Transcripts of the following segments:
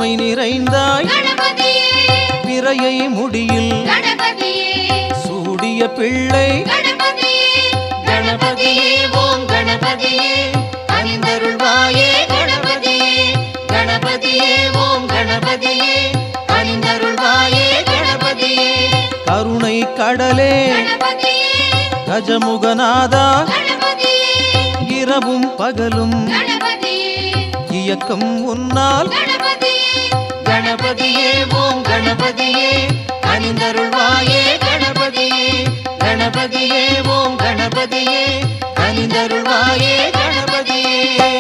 பெருமை நிறைந்தாய் கணபதியே பிறையை முடியில் கணபதியே சூடிய பிள்ளை கணபதியே கணபதியே ஓம் கணபதியே அணிந்தருள்வாயே கணபதியே கணபதியே ஓம் கணபதியே அணிந்தருள்வாயே கணபதியே கருணை கடலே கணபதியே கஜமுகநாதா கணபதியே இரவும் பகலும் கணபதியே இயக்கம் உன்னால் கணபதியே கணபதியே ஓம் கணபதியே அணிந்தருள்வாயே கணபதியே கணபதியே ஓம் கணபதியே அணிந்தருள்வாயே கணபதியே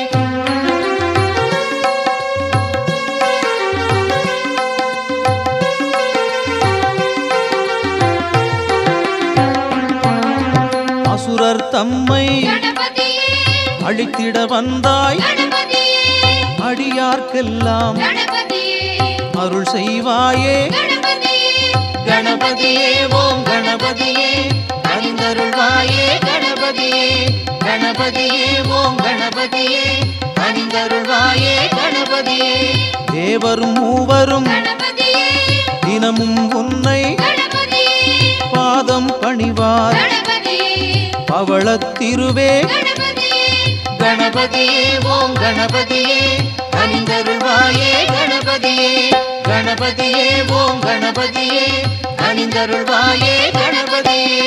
அசுரர் தம்மை கணபதியே அழித்திட வந்தாய் கணபதியே அடியார்க்கெல்லாம் கணபதியே அருள் செய்வாயே கணபதியே கணபதியே ஓம் கணபதியே அணிந்தருள்வாயே கணபதியே கணபதியே ஓம் கணபதியே அணிந்தருள்வாயே கணபதியே தேவரும் மூவரும் கணபதியே தினமும் உன்னை கணபதியே பாதம் பணிவார் கணபதியே பவளத்திருவே கணபதியே கணபதியே ஓம் கணபதியே அணிந்தருள்வாயே கணபதியே கணபதியே ஓம் கணபதியே அணிந்தருள்வாயே கணபதியே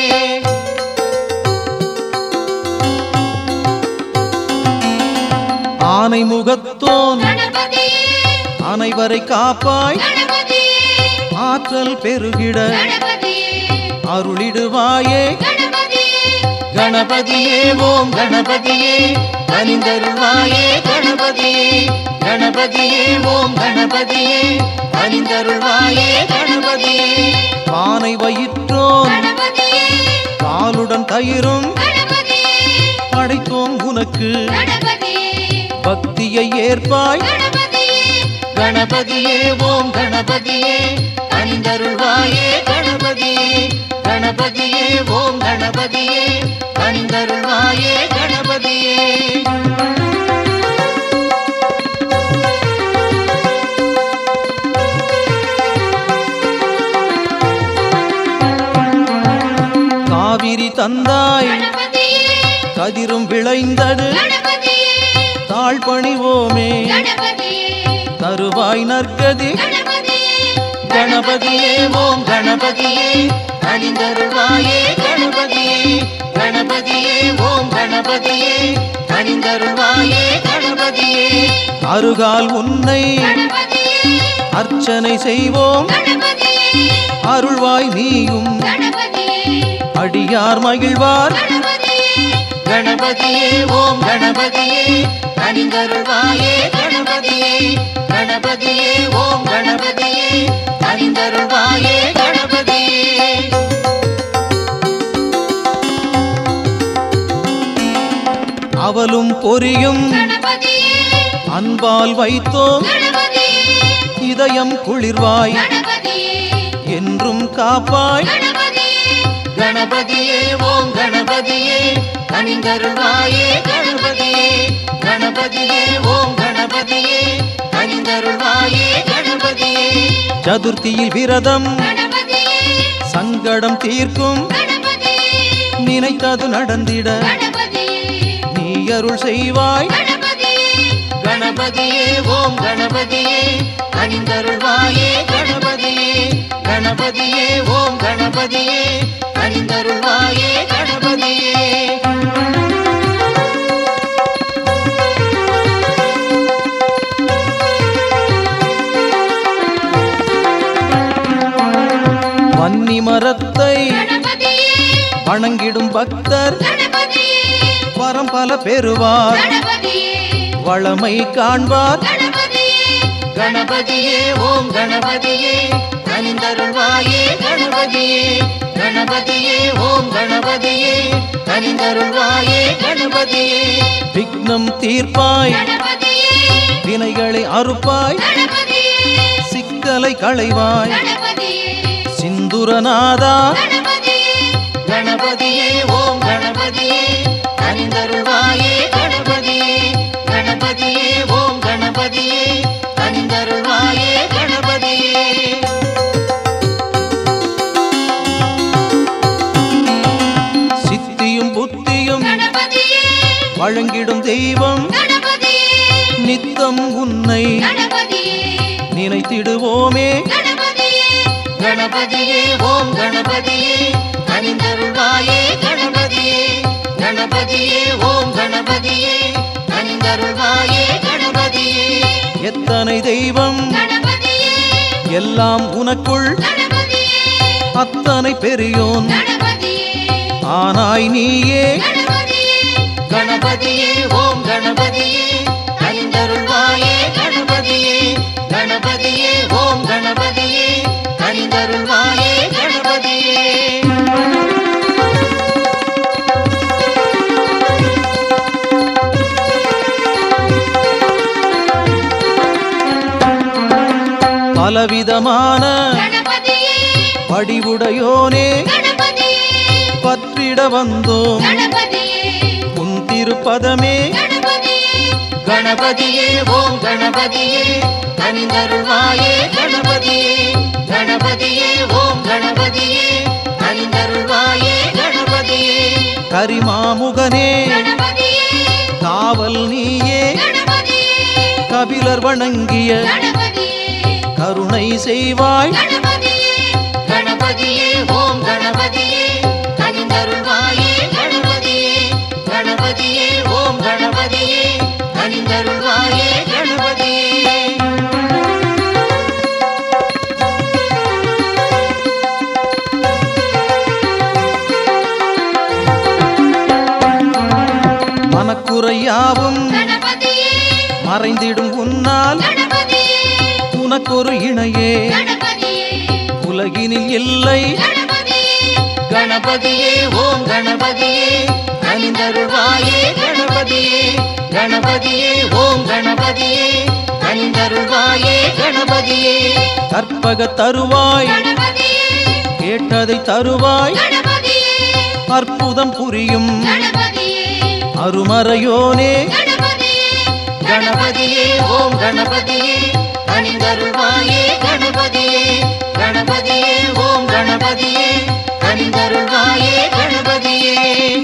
ஆனை முகத்தோன் கணபதியே அனைவரை காப்பாய் கணபதியே ஆற்றல் பெருகிட கணபதியே அருளிடுவாயே கணபதியே கணபதியே ஓம் கணபதியே அணிந்தருள்வாயே கணபதியே கணபதியே ஓம் கணபதியே அணிந்தருள்வாயே கணபதியே பானை வயிற்றோன் கணபதியே பாலுடன் தயிரும் கணபதியே படைத்தோம் உனக்கு கணபதியே பக்தியை ஏற்பாய் கணபதியே கணபதியே ஓம் கணபதியே அணிந்தருள்வாயே கணபதியே கணபதியே ஓம் கணபதியே அணிந்தருள்வாயே கணபதியே காவிரி தந்தாய் கணபதியே கதிரும் விளைந்தது கணபதியே தாழ் பணிவோமே கணபதியே தருவாய் நற்கதி கணபதியே கணபதியே ஓம் கணபதியே அணிந்தருள்வாயே கணபதியே கணபதியே ஓம் கணபதியே அணிந்தருள்வாயே கணபதியே அருகால் உன்னை கணபதியே அர்ச்சனை செய்வோம் கணபதியே அருள்வாய் நீயும் கணபதியே அடியார் மகிழ்வார் கணபதியே கணபதியே ஓம் கணபதியே அணிந்தருள்வாயே கணபதியே கணபதியே ஓம் கணபதியே அணிந்தருள்வாயே கணபதியே அவலும் பொரியும் கணபதியே அன்பால் வைத்தோம் கணபதியே இதயம் குளிர்வாய் கணபதியே என்றும் காப்பாய் கணபதியே கணபதியே ஓம் கணபதியே அணிந்தருள்வாயே கணபதியே கணபதியே ஓம் கணபதியே அணிந்தருள்வாயே கணபதியே சதுர்த்தியில் விரதம் கணபதியே சங்கடம் தீர்க்கும் கணபதியே நினைத்தது நடந்திட கணபதியே நீ அருள் செய்வாய் கணபதியே கணபதியே ஓம் கணபதியே அணிந்தருள்வாயே கணபதியே கணபதியே ஓம் கணபதியே அணிந்தருள்வாயே கணபதியே வன்னி மரத்தை கணபதியே வணங்கிடும் பக்தர் கணபதியே வரம் பல பெறுவார் கணபதியே வளமை காண்பார் கணபதியே கணபதியே ஓம் கணபதியே அணிந்தருள்வாயே கணபதியே கணபதியே ஓம் கணபதியே அணிந்தருள்வாயே கணபதியே விக்னம் தீர்ப்பாய் கணபதியே வினைகளை அறுப்பாய் கணபதியே சிக்கலை களைவாய் கணபதியே சிந்துரநாதா கணபதியே கணபதியே ஓம் கணபதியே அணிந்தருள்வாயே கணபதியே கணபதியே ஓம் கணபதியே அணிந்தருள்வாயே வணங்கிடும் தெய்வம் கணபதியே நித்தம் உன்னை கணபதியே நினைத்திடுவோமே கணபதியே கணபதியே ஓம் கணபதியே அணிந்தருள்வாயே கணபதியே கணபதியே ஓம் கணபதியே அணிந்தருள்வாயே கணபதியே எத்தனை தெய்வம் கணபதியே எல்லாம் உனக்குள் கணபதியே அத்தனை பெரியோன் கணபதியே ஆனாய் நீயே கணபதியே கணபதியே ஓம் கணபதியே அணிந்தருள்வாயே கணபதியே கணபதியே ஓம் கணபதியே அணிந்தருள்வாயே கணபதியே பலவிதமான கணபதியே வடிவுடையோனே கணபதியே பற்றிட வந்தோம் கணபதியே உன் திருப்பதமே கணபதியே கணபதியே ஓம் கணபதியே அணிந்தருள்வாயே கணபதியே கணபதியே ஓம் கணபதியே அணிந்தருள்வாயே கணபதியே கரிமாமுகனே கணபதியே காவல் நீயே கணபதியே கபிலர் வணங்கிய கணபதியே கருணை செய்வாய் கணபதியே கணபதியே ஓம் கணபதியே அணிந்தருள்வாயே கணபதியே கணபதியே ஓம் கணபதியே அணிந்தருள்வாயே கணபதியே மனக்குறையாவும் கணபதியே மறைந்திடும் உன்னால் கணபதியே உனக்கொரு இணையே கணபதியே உலகினில் இல்லை கணபதியே கணபதியே ஓம் கணபதியே அணிந்தருள்வாயே கணபதியே கணபதியே ஓம் கணபதியே அணிந்தருள்வாயே கணபதியே கற்பக தருவாய் கணபதியே கேட்டதை தருவாய் கணபதியே அற்புதம் புரியும் கணபதியே அருமறையோனே கணபதியே கணபதியே ஓம் கணபதியே அணிந்தருள்வாயே கணபதியே கணபதியே ஓம் கணபதியே அணிந்தருள்வாயே கணபதியே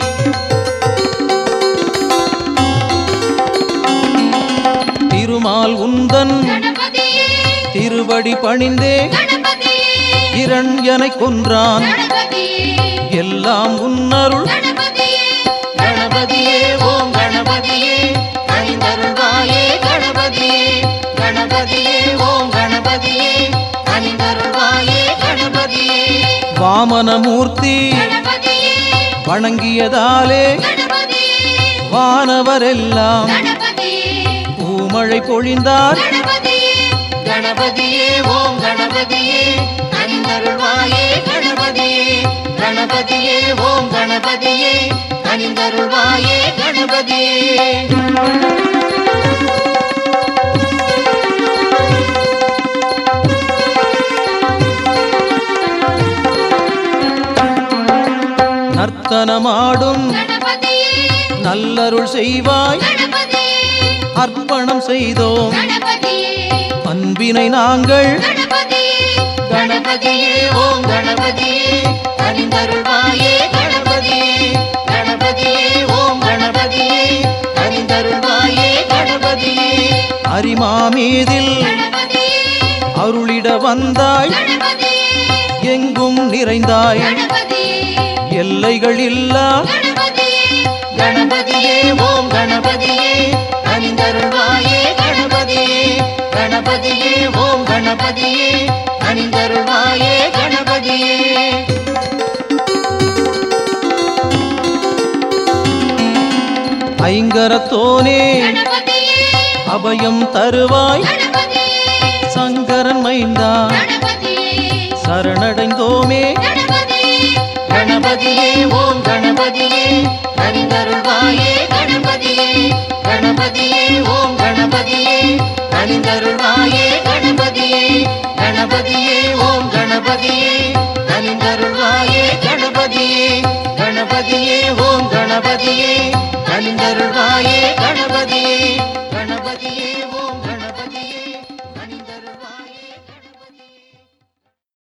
திருமால் உந்தன் கணபதியே திருவடி பணிந்தே கணபதியே இரண்யனை கொன்றான் கணபதியே எல்லாம் உன்னருள் கணபதியே கணபதியே ஓம் கணபதியே அணிந்தருள்வாயே கணபதியே கணபதியே ஓம் கணபதியே அணிந்தருள்வாயே கணபதியே வாமனமூர்த்தி கணபதியே வணங்கியதாலே கணபதியே வானவரெல்லாம் கணபதியே பூமழை பொழிந்தார் கணபதியே கணபதியே ஓம் கணபதியே அணிந்தருள்வாயே கணபதியே கணபதியே ஓம் கணபதியே அணிந்தருள்வாயே கணபதியே நர்த்தனமாடும் கணபதியே நல்லருள் செய்வாய் கணபதியே அர்ப்பணம் செய்தோம் கணபதியே அன்பினை நாங்கள் கணபதியே கணபதியே ஓம் கணபதியே அணிந்தருள்வாயே கணபதியே கணபதியே ஓம் கணபதியே அணிந்தருள்வாயே கணபதியே அரிமாமீதில் கணபதியே அருளிட வந்தாய் கணபதியே எங்கும் நிறைந்தாய் கணபதியே எல்லைகள் இல்லா கணபதியே கணபதியே ஓம் கணபதியே அணிந்தருள்வாயே கணபதியே கணபதியே ஓம் கணபதியே அணிந்தருள்வாயே கணபதியே ஐங்கரத்தோனே கணபதியே அபயம் தருவாய் கணபதியே சங்கரன் மைந்தா கணபதியே சரணடைந்தோமே கணபதியே கணபதியே ஓம் கணபதியே அணிந்தருள்வாயே கணபதியே கணபதியே ஓம் கணபதியே அணிந்தருள்வாயே கணபதியே கணபதியே ஓம் கணபதியே அணிந்தருள்வாயே கணபதியே கணபதியே ஓம் கணபதியே அணிந்தருள்வாயே கணபதியே கணபதியே ஓம் கணபதியே